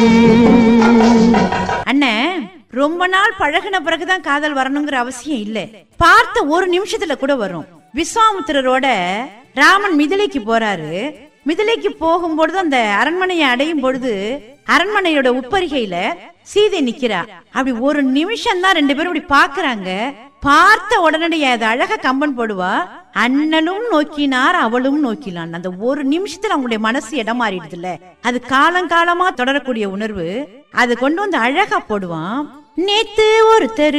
அண்ணே ரொம்ப நாள் பழகுன பிறகுதான் காதல் வரணுங்கிற அவசியம் இல்ல பார்த்த ஒரு நிமிஷத்துல கூட வரும் விஸ்வாமுத்திரரோட ராமன் மிதிலைக்கு போறாரு மிதிலைக்கு போகும்பொழுது அந்த அரண்மனையை அடையும் பொழுது அரண்மனையோட உப்பரிகையில சீதை நிக்கிறா அப்படி ஒரு நிமிஷம் தான் ரெண்டு பேரும் இப்படி பாக்குறாங்க பார்த்த உடனடியே அது அழகா கம்பன் போடுவா அண்ணனும் நோக்கினார் அவளும் நோக்கினான் அந்த ஒரு நிமிஷத்துல அவங்களுடைய மனசு இடம் மாறிடுதுல்ல அது காலங்காலமா தொடரக்கூடிய உணர்வு அது கொண்டு வந்து அழகா போடுவான் நேத்து ஒருத்தர்